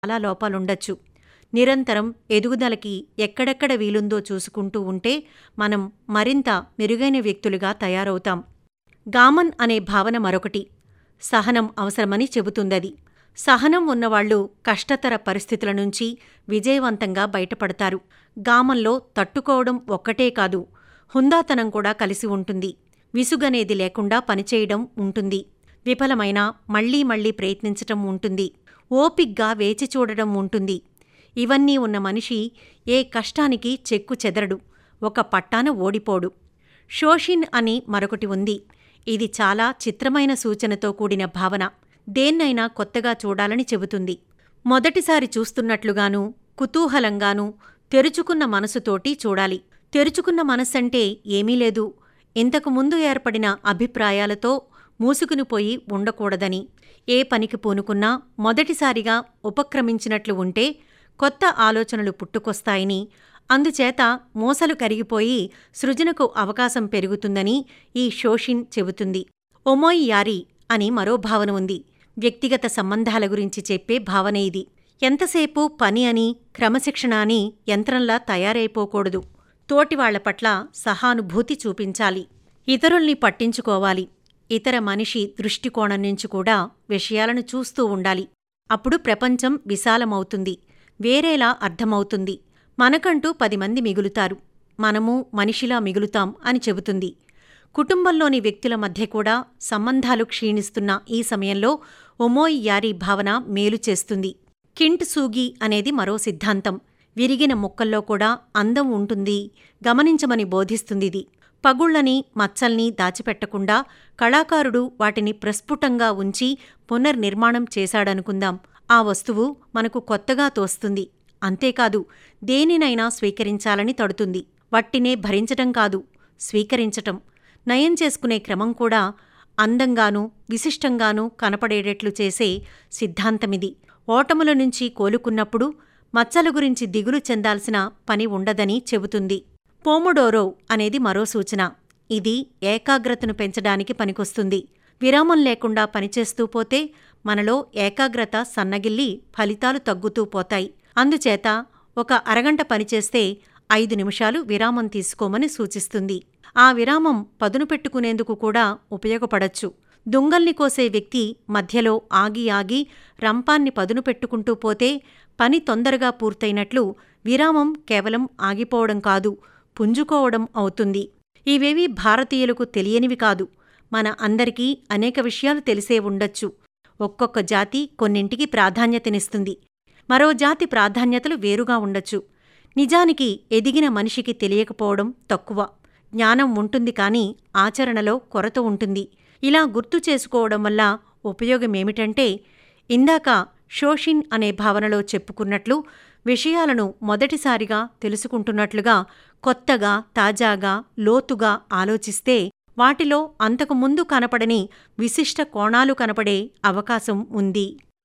చాలా లోపాలుండొచ్చు నిరంతరం ఎదుగుదలకి ఎక్కడెక్కడ వీలుందో చూసుకుంటూ ఉంటే మనం మరింత మెరుగైన వ్యక్తులుగా తయారవుతాం గామన్ అనే భావన మరొకటి సహనం అవసరమని చెబుతుందది సహనం ఉన్నవాళ్లు కష్టతర పరిస్థితుల నుంచి విజయవంతంగా బయటపడతారు గామంలో తట్టుకోవడం ఒక్కటే కాదు హుందాతనం కూడా కలిసి ఉంటుంది విసుగనేది లేకుండా పనిచేయడం ఉంటుంది విఫలమైన మళ్లీ మళ్లీ ప్రయత్నించటం ఉంటుంది ఓపిగ్గా వేచి చూడడం ఉంటుంది ఇవన్నీ ఉన్న మనిషి ఏ కష్టానికి చెక్కు చెదరడు ఒక పట్టాన ఓడిపోడు షోషిన్ అని మరొకటి ఉంది ఇది చాలా చిత్రమైన సూచనతో కూడిన భావన దేన్నైనా కొత్తగా చూడాలని చెబుతుంది మొదటిసారి చూస్తున్నట్లుగానూ కుతూహలంగానూ తెరుచుకున్న మనసుతోటి చూడాలి తెరుచుకున్న మనస్సంటే ఏమీ లేదు ఇంతకు ముందు ఏర్పడిన అభిప్రాయాలతో మూసుకునిపోయి ఉండకూడదని ఏ పనికి పూనుకున్నా మొదటిసారిగా ఉపక్రమించినట్లు ఉంటే కొత్త ఆలోచనలు పుట్టుకొస్తాయని అందుచేత మోసలు కరిగిపోయి సృజనకు అవకాశం పెరుగుతుందని ఈ షోషిన్ చెబుతుంది ఒమోయ్ యారి అని మరో భావన ఉంది వ్యక్తిగత సంబంధాల గురించి చెప్పే భావన ఇది ఎంతసేపు పని అని క్రమశిక్షణ అని యంత్రంలా తయారైపోకూడదు తోటివాళ్ల పట్ల సహానుభూతి చూపించాలి ఇతరుల్ని పట్టించుకోవాలి ఇతర మనిషి దృష్టికోణం నుంచి కూడా విషయాలను చూస్తూ ఉండాలి అప్పుడు ప్రపంచం విశాలమవుతుంది వేరేలా అర్థమవుతుంది మనకంటూ పది మంది మిగులుతారు మనము మనిషిలా మిగులుతాం అని చెబుతుంది కుటుంబంలోని వ్యక్తుల మధ్య కూడా సంబంధాలు క్షీణిస్తున్న ఈ సమయంలో ఒమోయ్ యారీ భావన మేలు చేస్తుంది కింట్ సూగి అనేది మరో సిద్ధాంతం విరిగిన ముక్కల్లో కూడా అందం ఉంటుంది గమనించమని బోధిస్తుందిది పగుళ్లని మచ్చల్ని దాచిపెట్టకుండా కళాకారుడు వాటిని ప్రస్ఫుటంగా ఉంచి పునర్నిర్మాణం చేశాడనుకుందాం ఆ వస్తువు మనకు కొత్తగా తోస్తుంది అంతేకాదు దేనినైనా స్వీకరించాలని తడుతుంది వట్టినే భరించటం కాదు స్వీకరించటం నయం చేసుకునే క్రమం కూడా అందంగానూ విశిష్టంగానూ కనపడేటట్లు చేసే సిద్ధాంతమిది ఓటముల నుంచి కోలుకున్నప్పుడు మచ్చల గురించి దిగులు చెందాల్సిన పని ఉండదని చెబుతుంది పోమోడోరో అనేది మరో సూచన ఇది ఏకాగ్రతను పెంచడానికి పనికొస్తుంది విరామం లేకుండా పనిచేస్తూ పోతే మనలో ఏకాగ్రత సన్నగిల్లి ఫలితాలు తగ్గుతూ పోతాయి అందుచేత ఒక అరగంట పనిచేస్తే ఐదు నిమిషాలు విరామం తీసుకోమని సూచిస్తుంది ఆ విరామం పదును పెట్టుకునేందుకు కూడా ఉపయోగపడచ్చు దుంగల్ని కోసే వ్యక్తి మధ్యలో ఆగి ఆగి రంపాన్ని పదును పెట్టుకుంటూ పోతే పని తొందరగా పూర్తయినట్లు విరామం కేవలం ఆగిపోవడం కాదు పుంజుకోవడం అవుతుంది ఇవేవీ భారతీయులకు తెలియనివి కాదు మన అందరికీ అనేక విషయాలు తెలిసే ఉండొచ్చు ఒక్కొక్క జాతి కొన్నింటికి ప్రాధాన్యతనిస్తుంది మరో జాతి ప్రాధాన్యతలు వేరుగా ఉండొచ్చు నిజానికి ఎదిగిన మనిషికి తెలియకపోవడం తక్కువ జ్ఞానం ఉంటుంది కానీ ఆచరణలో కొరత ఉంటుంది ఇలా గుర్తు చేసుకోవడం వల్ల ఉపయోగమేమిటంటే ఇందాక షోషిన్ అనే భావనలో చెప్పుకున్నట్లు విషయాలను మొదటిసారిగా తెలుసుకుంటున్నట్లుగా కొత్తగా తాజాగా లోతుగా ఆలోచిస్తే వాటిలో అంతకుముందు కనపడని విశిష్ట కోణాలు కనపడే అవకాశం ఉంది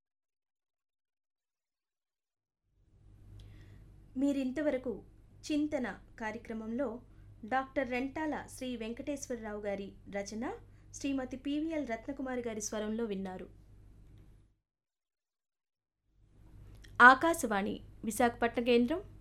మీరింతవరకు చింతన కార్యక్రమంలో డాక్టర్ రెంటాల శ్రీ వెంకటేశ్వరరావు గారి రచన శ్రీమతి పివిఎల్ రత్నకుమారి గారి స్వరంలో విన్నారు ఆకాశవాణి విశాఖపట్నం కేంద్రం